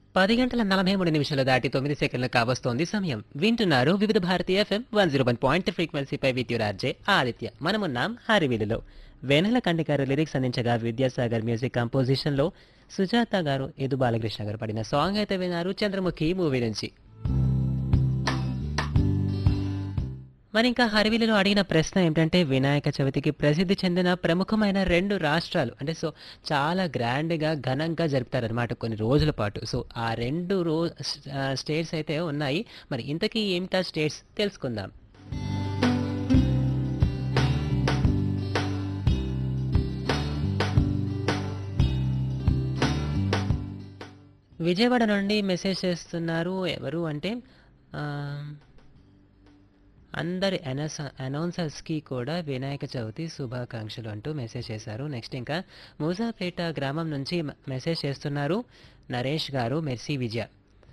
పది గంటల నలభై మూడు నిమిషాలు దాటి తొమ్మిది సెకండ్లు కావస్తోంది సమయం వింటున్నారు Vividh Bharati FM one zero one point ఫ్రీక్వెన్సీపై విద్యురార్జే ఆదిత్య మనమున్నాం హారివిలులో వేనెల కండికారు లిరిక్స్ అందించగా విద్యాసాగర్ మ్యూజిక్ కంపోజిషన్ లో సుజాత గారు ఎదు బాలకృష్ణ గారు పడిన సాంగ్ అయితే విన్నారు చంద్రముఖి మూవీ నుంచి మరి ఇంకా హరివిలులో అడిగిన ప్రశ్న ఏమిటంటే వినాయక చవితికి ప్రసిద్ధి చెందిన ప్రముఖమైన రెండు రాష్ట్రాలు అంటే సో చాలా గ్రాండ్గా ఘనంగా జరుపుతారనమాట కొన్ని రోజుల పాటు సో ఆ రెండు రో స్టేట్స్ అయితే ఉన్నాయి మరి ఇంతకీ ఏమిటా స్టేట్స్ తెలుసుకుందాం విజయవాడ నుండి మెసేజ్ చేస్తున్నారు ఎవరు అంటే ఆ, అందరి అనౌన్స్ అనౌన్సర్స్కి కూడా వినాయక చవితి శుభాకాంక్షలు అంటూ మెసేజ్ చేశారు నెక్స్ట్ ఇంకా మూసాపేట గ్రామం నుంచి మ- మెసేజ్ చేస్తున్నారు నరేష్ గారు మెర్సీ విజయ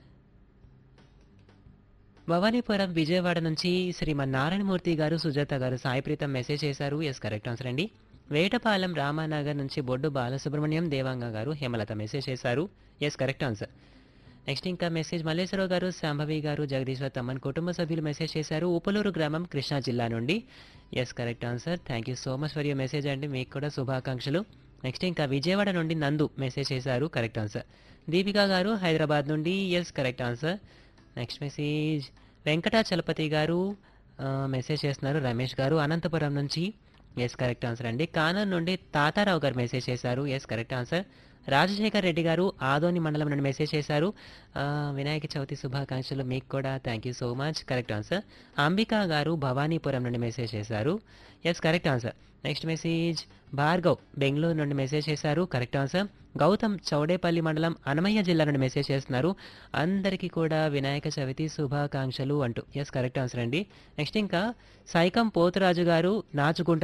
భవానీపురం విజయవాడ నుంచి శ్రీమన్ నారాయణమూర్తి గారు సుజాత గారు సాయిప్రీతం మెసేజ్ చేశారు ఎస్ కరెక్ట్ ఆన్సర్ అండి వేటపాలెం రామానగర్ నుంచి బొడ్డు బాలసుబ్రహ్మణ్యం దేవాంగ గారు హేమలత మెసేజ్ చేశారు ఎస్ కరెక్ట్ ఆన్సర్ నెక్స్ట్ ఇంకా మెసేజ్ మల్లేశ్వరరావు గారు శాంభవి గారు జగదీశ్వర్ తమ్మన్ కుటుంబ సభ్యులు మెసేజ్ చేశారు ఉపలూరు గ్రామం కృష్ణా జిల్లా నుండి yes correct answer thank you so much for your message అండి మీకు కూడా శుభాకాంక్షలు నెక్స్ట్ ఇంకా విజయవాడ నుండి నందు మెసేజ్ చేశారు కరెక్ట్ ఆన్సర్ దీపిక గారు హైదరాబాద్ నుండి yes correct answer next message Venkatachalapathi garu ఆ, మెసేజ్ చేస్తున్నారు రమేష్ గారు అనంతపురం నుంచి ఎస్ కరెక్ట్ ఆన్సర్ అండి కానర్ నుండి తాతారావు గారు మెసేజ్ చేశారు yes correct answer Rajasekhar Reddy garu Adoni మండలం నుండి మెసేజ్ చేశారు ఆ, వినాయక చవితి శుభాకాంక్షలు మీకు కూడా thank you so much correct answer Ambika garu Bhavanipuram నుండి మెసేజ్ చేశారు yes correct answer next message Bhargav Bengaluru నుండి మెసేజ్ చేశారు కరెక్ట్ ఆన్సర్ గౌతమ్ చౌడేపల్లి మండలం అనమయ్య జిల్లా నుండి మెసేజ్ చేస్తున్నారు అందరికీ కూడా వినాయక చవితి శుభాకాంక్షలు అంటూ ఎస్ కరెక్ట్ ఆన్సర్ అండి నెక్స్ట్ ఇంకా సైకం పోతురాజు గారు నాచుగుంట